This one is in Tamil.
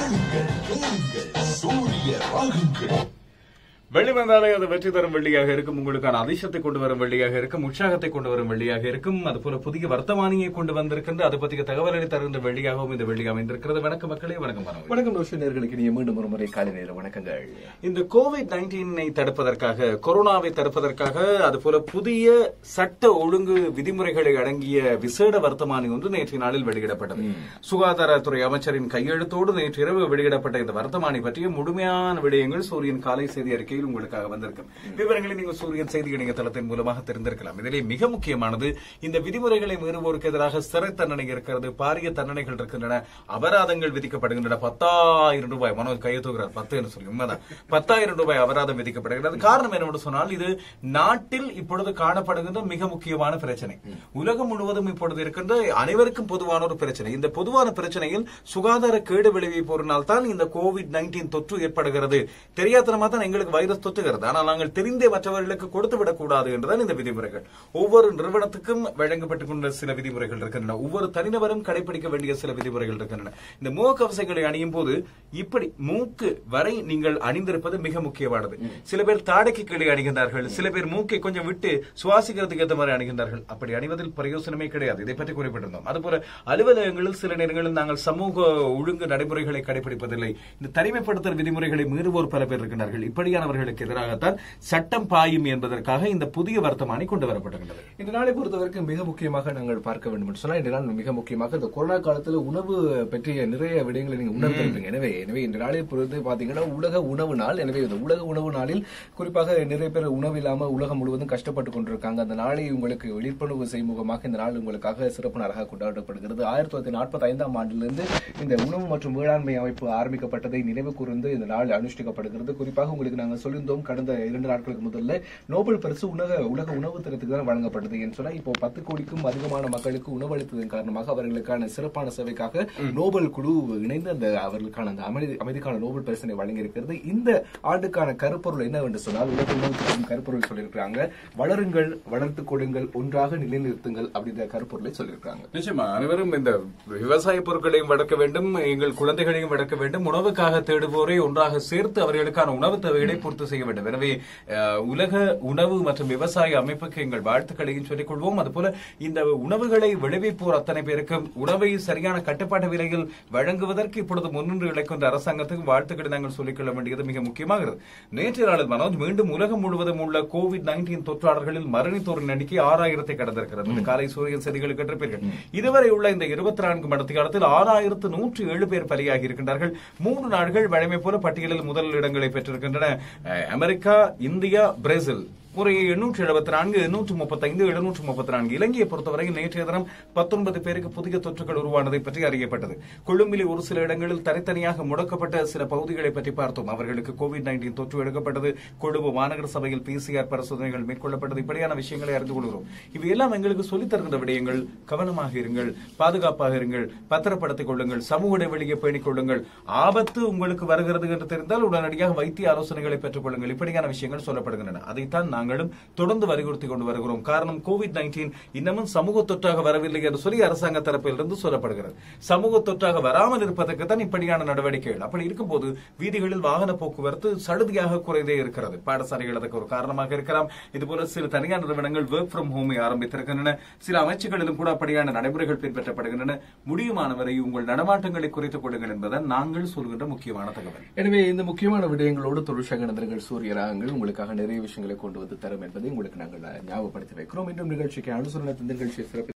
கேளுங்கள் கேளுங்கள் சூரிய ராகங்கள் வெள்ளி வந்தாலே அது வெற்றி தரும் வெள்ளியாக இருக்கும் உங்களுக்கான அதிர்ஷ்டத்தை கொண்டு வரும் வெள்ளியாக இருக்கும் உற்சாகத்தை கொண்டு வரும் வெள்ளியாக இருக்கும் அதுபோல புதிய வர்த்தமானியை கொண்டு வந்திருக்கின்ற அது பற்றிய தகவல்களை தருகின்ற வெள்ளியாகவும் இந்த வெள்ளி அமைந்திருக்கிறது வணக்கம் மக்களே வணக்கம் வரவு வணக்கம் ரோஷன் நேர்களுக்கு நீங்க மீண்டும் ஒரு முறை காலை நேர வணக்கங்கள் இந்த கோவிட் நைன்டீனை தடுப்பதற்காக கொரோனாவை தடுப்பதற்காக அதுபோல புதிய சட்ட ஒழுங்கு விதிமுறைகளை அடங்கிய விசேட வர்த்தமானி ஒன்று நேற்றைய நாளில் வெளியிடப்பட்டது சுகாதாரத்துறை அமைச்சரின் கையெழுத்தோடு நேற்று இரவு வெளியிடப்பட்ட இந்த வர்த்தமானி பற்றிய முழுமையான விடயங்கள் சூரியன் காலை செய்தி அறிக்கையில் உங்களுக்காக வந்திருக்கும் விவரங்களை நீங்கள் சூரியன் செய்தி இணையதளத்தின் மூலமாக தெரிந்திருக்கலாம் இதிலே மிக முக்கியமானது இந்த விதிமுறைகளை மீறுவோருக்கு எதிராக சிறை தண்டனை இருக்கிறது பாரிய தண்டனைகள் இருக்கின்றன அபராதங்கள் விதிக்கப்படுகின்றன பத்தாயிரம் ரூபாய் மனோஜ் கையை தூக்குறார் பத்து என்று சொல்லி உண்மைதான் பத்தாயிரம் ரூபாய் அபராதம் விதிக்கப்படுகிறது காரணம் என்னவென்று சொன்னால் இது நாட்டில் இப்பொழுது காணப்படுகின்ற மிக முக்கியமான பிரச்சனை உலகம் முழுவதும் இப்பொழுது இருக்கின்ற அனைவருக்கும் பொதுவான ஒரு பிரச்சனை இந்த பொதுவான பிரச்சனையில் சுகாதார கேடு விளைவிப்போரினால் தான் இந்த கோவிட் நைன்டீன் தொற்று ஏற்படுகிறது தெரியாதனமா தான் எங்களுக்கு வைரஸ் தொற்றுகிறது ஆனால் நாங்கள் தெரிந்தே மற்றவர்களுக்கு கொடுத்து விடக்கூடாது என்றுதான் இந்த விதிமுறைகள் ஒவ்வொரு நிறுவனத்துக்கும் வழங்கப்பட்டுக் கொண்ட சில விதிமுறைகள் இருக்கின்றன ஒவ்வொரு தனிநபரும் கடைபிடிக்க வேண்டிய சில விதிமுறைகள் இருக்கின்றன இந்த முகக்கவசங்களை அணியும் போது இப்படி மூக்கு வரை நீங்கள் அணிந்திருப்பது மிக முக்கியமானது சில பேர் தாடைக்கு கீழே அணிகின்றார்கள் சில பேர் மூக்கை கொஞ்சம் விட்டு சுவாசிக்கிறதுக்கு ஏற்ற மாதிரி அணிகின்றார்கள் அப்படி அணிவதில் பிரயோசனமே கிடையாது இதை பற்றி குறிப்பிட்டிருந்தோம் அதுபோல அலுவலகங்களில் சில நேரங்களில் நாங்கள் சமூக ஒழுங்கு நடைமுறைகளை கடைபிடிப்பதில்லை இந்த தனிமைப்படுத்தல் விதிமுறைகளை மீறுவோர் பல பேர் இருக்கின்றார்கள் இப்படியானவர்களுக்கு எதிராகத்தான் சட்டம் பாயும் என்பதற்காக இந்த புதிய வர்த்தமானி கொண்டு வரப்பட்டிருக்கிறது இந்த நாளை பொறுத்தவரைக்கும் மிக முக்கியமாக நாங்கள் பார்க்க வேண்டும் என்று சொன்னால் இந்த நாள் மிக முக்கியமாக இந்த கொரோனா காலத்தில் உணவு பற்றிய நிறைய விடயங்களை நீங்க உணர்ந்திருப்பீங்க எனவே எனவே இந்த நாளை பொறுத்து பாத்தீங்கன்னா உலக உணவு நாள் எனவே இந்த உலக உணவு நாளில் குறிப்பாக நிறைய பேர் உணவு இல்லாம உலகம் முழுவதும் கஷ்டப்பட்டு கொண்டிருக்காங்க அந்த நாளை உங்களுக்கு விழிப்புணர்வு செய்யும் முகமாக இந்த நாள் உங்களுக்காக சிறப்பு நாளாக கொண்டாடப்படுகிறது ஆயிரத்தி தொள்ளாயிரத்தி நாற்பத்தி ஐந்தாம் ஆண்டிலிருந்து இந்த உணவு மற்றும் வேளாண்மை அமைப்பு ஆரம்பிக்கப்பட்டதை நினைவு கூர்ந்து இந்த நாள் அனுஷ்டிக்கப்படுகிறது குறிப்பாக உங்களுக்கு நாங்கள் சொல்லியிருந்தோம் கடந்த இரண்டு நாட்களுக்கு முதல்ல நோபல் பரிசு உலக உலக உணவு தினத்துக்கு தான் வழங்கப்பட்டது என்று சொன்னா இப்போ பத்து கோடிக்கும் அதிகமான மக்களுக்கு உணவளித்ததன் காரணமாக அவர்களுக்கான சிறப்பான சேவைக்காக நோபல் குழு இணைந்து அந்த அவர்களுக்கான அந்த அமைதி அமைதிக்கான நோபல் பரிசினை வழங்கியிருக்கிறது இந்த ஆண்டுக்கான கருப்பொருள் என்னவென்று சொன்னால் உலக உணவு தினத்தின் கருப்பொருள் சொல்லியிருக்கிறாங்க வளருங்கள் வளர்த்துக் கொள்ளுங்கள் ஒன்றாக நிலைநிறுத்துங்கள் அப்படின்ற கருப்பொருளை சொல்லியிருக்காங்க நிச்சயமா அனைவரும் இந்த விவசாய பொருட்களையும் வளர்க்க வேண்டும் எங்கள் குழந்தைகளையும் வளர்க்க வேண்டும் உணவுக்காக தேடுவோரை ஒன்றாக சேர்த்து அவர்களுக்கான உணவு தேவைகளை பூர்த்தி செய்ய வேண்டும் எனவே அஹ், உலக உணவு மற்றும் விவசாய அமைப்புக்கு எங்கள் வாழ்த்துக்களையும் சொல்லிக் கொள்வோம் அதுபோல இந்த உணவுகளை விளைவிப்போர் அத்தனை பேருக்கும் உணவை சரியான கட்டுப்பாட்டு விலையில் வழங்குவதற்கு இப்பொழுது முன்னின்று இழைக்கின்ற அரசாங்கத்துக்கு வாழ்த்துக்களை நாங்கள் சொல்லிக்கொள்ள வேண்டியது மிக முக்கியமாகிறது நேற்றைய நாளில் மனோஜ் மீண்டும் உலகம் முழுவதும் உள்ள கோவிட் நைன்டீன் தொற்றாளர்களில் மரணித்தோரின் எண்ணிக்கை ஆறாயிரத்தை கடந்திருக்கிறது இந்த காலை சூரியன் செய்திகள் கேட்டிருப்பீர்கள் இதுவரை உள்ள இந்த இருபத்தி நான்கு மணி காலத்தில் ஆறாயிரத்து நூற்றி ஏழு பேர் பலியாகி இருக்கின்றார்கள் மூன்று நாடுகள் வழமை போல பட்டியலில் முதல் இடங்களை பெற்றிருக்கின்றன அஹ், அமெரிக்கா இந்தியா பிரேசில் முறையே எண்ணூற்று எழுபத்தி நான்கு எண்ணூற்று முப்பத்தைந்து எழுநூற்று முப்பத்தி நான்கு இலங்கையை பொறுத்தவரையில் நேற்றைய தினம் பத்தொன்பது பேருக்கு புதிய தொற்றுகள் உருவானதை பற்றி அறியப்பட்டது கொழும்பிலே ஒரு சில இடங்களில் தனித்தனியாக முடக்கப்பட்ட சில பகுதிகளை பற்றி பார்த்தோம் அவர்களுக்கு கோவிட் நைன்டீன் தொற்று எடுக்கப்பட்டது கொழும்பு மாநகர சபையில் பிசிஆர் பரிசோதனைகள் மேற்கொள்ளப்பட்டது இப்படியான விஷயங்களை அறிந்து கொள்கிறோம் இவையெல்லாம் எங்களுக்கு சொல்லித் தருகின்ற விடயங்கள் கவனமாக இருங்கள் பாதுகாப்பாக இருங்கள் பத்திரப்படுத்திக் கொள்ளுங்கள் சமூக இடைவெளியை பேணிக் கொள்ளுங்கள் ஆபத்து உங்களுக்கு வருகிறது என்று தெரிந்தால் உடனடியாக வைத்திய ஆலோசனைகளை பெற்றுக் கொள்ளுங்கள் இப்படியான விஷயங்கள் சொல்லப்படுகின்றன அதைத்தான் நாங்களும் தொடர்ந்து வலியுறுத்தி கொண்டு வருகிறோம் காரணம் கோவிட் நைன்டீன் இன்னமும் சமூக தொற்றாக வரவில்லை என்று சொல்லி அரசாங்க தரப்பிலிருந்து சொல்லப்படுகிறது சமூக தொற்றாக வராமல் இருப்பதற்கு தான் இப்படியான நடவடிக்கைகள் அப்படி இருக்கும்போது வீதிகளில் வாகன போக்குவரத்து சடுதியாக குறைந்தே இருக்கிறது பாடசாலைகள் அதுக்கு ஒரு காரணமாக இருக்கலாம் இதுபோல சில தனியார் நிறுவனங்கள் ஒர்க் ஃப்ரம் ஹோமை ஆரம்பித்திருக்கின்றன சில அமைச்சுகளிலும் கூட அப்படியான நடைமுறைகள் பின்பற்றப்படுகின்றன முடியுமானவரை உங்கள் நடமாட்டங்களை குறைத்துக் கொள்ளுங்கள் என்பதுதான் நாங்கள் சொல்கின்ற முக்கியமான தகவல் எனவே இந்த முக்கியமான விடயங்களோடு தொழிற்சங்க நண்பர்கள் சூரிய ராகங்கள் உங்களுக்காக நிறைய விஷயங்களை கொண்டு வந்து தரும் என்பதை உங்களுக்கு நாங்கள் ஞாபகப்படுத்தி வைக்கிறோம் இன்னும் நிகழ்ச்சிக்கு அனுசரணை நிகழ்ச்சியை சிறப்பு